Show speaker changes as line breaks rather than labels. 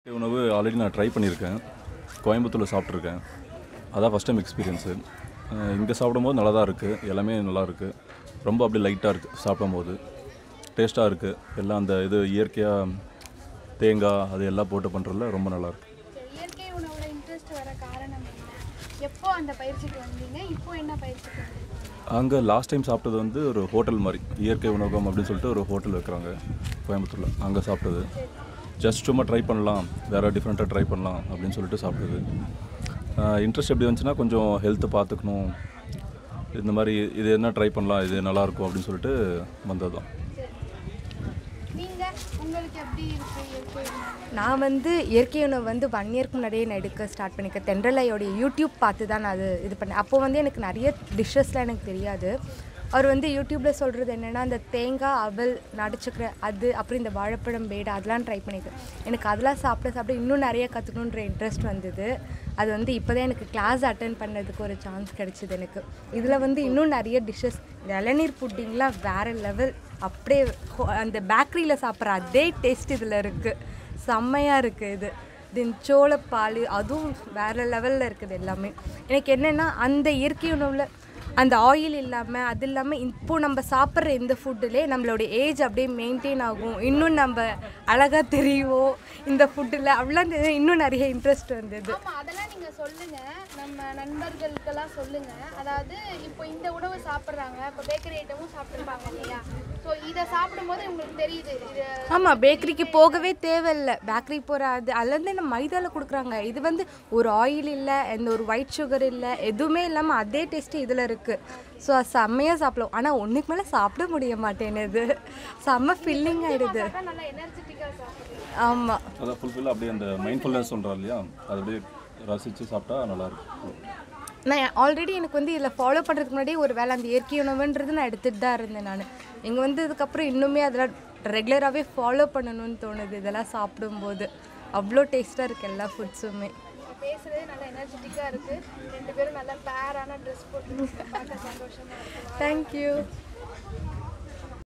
உணவு ஆல்ரெடி நான் ட்ரை பண்ணியிருக்கேன் கோயம்புத்தூரில் சாப்பிட்ருக்கேன் அதான் ஃபஸ்ட் டைம் எக்ஸ்பீரியன்ஸு இங்கே சாப்பிடும்போது நல்லா தான் இருக்குது எல்லாமே நல்லா இருக்குது ரொம்ப அப்படியே லைட்டாக இருக்குது சாப்பிடும்போது டேஸ்ட்டாக இருக்குது எல்லாம் அந்த இது இயற்கையாக தேங்காய் அது எல்லாம் போட்டு பண்ணுறதுல ரொம்ப நல்லா இருக்கு
சரி, இயற்கை உணவோட இன்ட்ரெஸ்ட் வர காரணம் என்ன எப்போ அந்த பயிற்சிக்கு வந்தீங்க இப்போ என்ன பயிற்சிக்கு வந்தீங்க
அங்கே லாஸ்ட் டைம் சாப்பிட்டது வந்து ஒரு ஹோட்டல் மாதிரி இயற்கை உணவகம் அப்படின்னு சொல்லிட்டு ஒரு ஹோட்டல் வைக்கிறாங்க கோயம்புத்தூரில் அங்கே சாப்பிட்டது ஜஸ்ட் சும்மா ட்ரை பண்ணலாம் வேறு டிஃப்ரெண்ட்டாக ட்ரை பண்ணலாம் அப்படின்னு சொல்லிட்டு சாப்பிட்டது இன்ட்ரெஸ்ட் எப்படி வந்துச்சுன்னா கொஞ்சம் ஹெல்த்தை பார்த்துக்கணும் இந்த மாதிரி இது என்ன ட்ரை பண்ணலாம் இது நல்லாயிருக்கும் அப்படின்னு சொல்லிட்டு வந்தது தான்
சரி நீங்க உங்களுக்கு எப்படி இருக்கு இயற்கை உணவு
நான் வந்து இயற்கை உணவு வந்து ஒன் இயர்க்கு முன்னாடியே நான் எடுக்க ஸ்டார்ட் பண்ணியிருக்கேன் தென்றலையோடைய யூடியூப் பார்த்து தான் நான் அது இது பண்ணேன் அப்போ வந்து எனக்கு நிறைய டிஷ்ஷஸ்லாம் எனக்கு தெரியாது அவர் வந்து யூடியூப்பில் சொல்கிறது என்னென்னா அந்த தேங்காய் அவல் நடிச்சுக்கிற அது அப்புறம் இந்த வாழைப்பழம் பேடு அதெல்லாம் ட்ரை பண்ணியிருக்கேன் எனக்கு அதெல்லாம் சாப்பிட சாப்பிட இன்னும் நிறைய கற்றுக்கணுன்ற இன்ட்ரெஸ்ட் வந்தது அது வந்து இப்போ தான் எனக்கு கிளாஸ் அட்டன் பண்ணதுக்கு ஒரு சான்ஸ் கிடச்சிது எனக்கு இதில் வந்து இன்னும் நிறைய டிஷ்ஷஸ் இளநீர் புட்டிங்லாம் வேறு லெவல் அப்படியே ஹோ- அந்த பேக்கரியில் சாப்பிட்ற அதே டேஸ்ட் இதில் இருக்குது செம்மையாக இருக்குது இது தென் சோளப்பால் அதுவும் வேறு லெவலில் இருக்குது எல்லாமே எனக்கு என்னென்னா அந்த இயற்கை உணவில் அந்த ஆயில் இல்லாமல் அது இல்லாமல் இப்போ நம்ம சாப்பிட்ற இந்த ஃபுட்டுலே நம்மளோட ஏஜ் அப்படியே மெயின்டைன் ஆகும் இன்னும் நம்ம அழகாக தெரியும் இந்த ஃபுட்டில் அவ்வளோ இன்னும் நிறைய இன்ட்ரெஸ்ட் வந்தது
ஆமா அதெல்லாம் நீங்க சொல்லுங்க நம்ம நண்பர்களுக்கெல்லாம் சொல்லுங்க அதாவது இப்போ இந்த உணவு சாப்பிட்றாங்க இப்போ பேக்கரி ஐட்டமும் சாப்பிட்ருப்பாங்க இல்லையா ஸோ இதை சாப்பிடும்போது உங்களுக்கு தெரியுது இது
ஆமாம் பேக்கரிக்கு போகவே தேவையில்லை பேக்கரி போகிற அது அதுலேருந்து என்ன மைதாவில் கொடுக்குறாங்க இது வந்து ஒரு ஆயில் இல்லை எந்த ஒரு ஒயிட் சுகர் இல்லை எதுவுமே இல்லாமல் அதே டேஸ்ட்டு இதில் இருக்குது ஸோ அது செம்மையாக சாப்பிடலாம் ஆனால் ஒன்றுக்கு மேலே சாப்பிட முடிய மாட்டேனுது செம்ம ஃபில்லிங் ஆகிடுது
சாப்பிட்டா நல்லா எனர்ஜெட்டிக்காக சாப்பிடுறீங்க
ஆமாம்
அதான் ஃபுல்ஃபில்லாக அப்படியே அந்த மைண்ட்ஃபுல்னஸ் சொல்கிறோம் இல்லையா அது அப்படியே ரசித்து சாப்பிட்டா நல்லாயிருக்கும்
நான் ஆல்ரெடி எனக்கு வந்து இதில் ஃபாலோ பண்ணுறதுக்கு முன்னாடியே ஒரு வேளை அந்த இயற்கை உணவுன்றது நான் எடுத்துகிட்டு தான் இருந்தேன் நான் இங்கே வந்ததுக்கப்புறம் இன்னுமே அதெல்லாம் ரெகுலராகவே ஃபாலோ பண்ணணும்னு தோணுது இதெல்லாம் சாப்பிடும்போது அவ்வளோ டேஸ்ட்டாக இருக்குது எல்லா ஃபுட்ஸுமே
இப்போ பேசுறதே நல்லா எனர்ஜெட்டிக்காக இருக்கு ரெண்டு பேரும் நல்லா பேரான ட்ரெஸ் போட்டு பார்க்க சந்தோஷமா இருக்கு
தேங்க்யூ